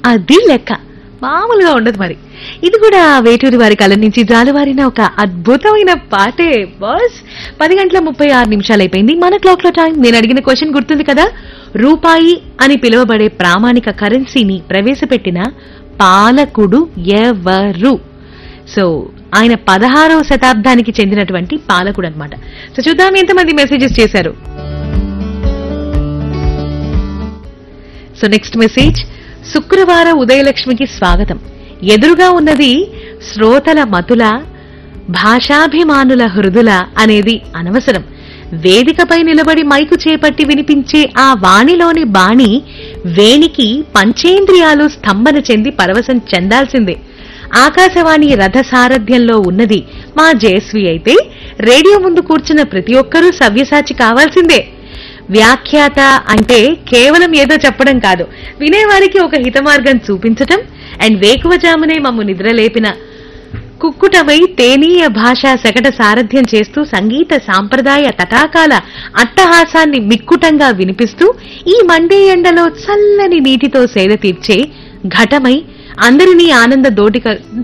అది లెక్క మామూలుగా ఉండదు మరి ఇది కూడా వేటూరి వారి కళ నుంచి జాలువారిన ఒక అద్భుతమైన పాటే బాస్ పది గంటల ముప్పై ఆరు నిమిషాలు అయిపోయింది మన క్లాక్ లో టైం నేను అడిగిన క్వశ్చన్ గుర్తుంది కదా రూపాయి అని పిలువబడే ప్రామాణిక కరెన్సీని ప్రవేశపెట్టిన పాలకుడు ఎవరు సో ఆయన పదహారవ శతాబ్దానికి చెందినటువంటి పాలకుడు అనమాట సో చూద్దాం ఎంతమంది మెసేజెస్ చేశారు సో నెక్స్ట్ మెసేజ్ శుక్రవార ఉదయలక్ష్మికి స్వాగతం ఎదురుగా ఉన్నది శ్రోతల మతుల భాషాభిమానుల హృదుల అనేది అనవసరం వేదికపై నిలబడి మైకు చేపట్టి వినిపించే ఆ వాణిలోని బాణి వేణికి పంచేంద్రియాలు స్తంభన చెంది పరవశం చెందాల్సిందే ఆకాశవాణి రథ సారథ్యంలో ఉన్నది మా జయశ్రీ అయితే రేడియో ముందు కూర్చున్న ప్రతి ఒక్కరూ సవ్యసాచి కావాల్సిందే వ్యాఖ్యాత అంటే కేవలం ఏదో చెప్పడం కాదు వినేవారికి ఒక హితమార్గం చూపించటం అండ్ వేకువజామునే మమ్ము నిద్రలేపిన కుక్కుటమై తేనీయ భాషా శకట సారథ్యం చేస్తూ సంగీత సాంప్రదాయ తటాకాల అట్టహాసాన్ని మిక్కుటంగా వినిపిస్తూ ఈ మండే ఎండలో చల్లని నీటితో సేద తీర్చే ఘటమై అందరినీ ఆనంద దోటిక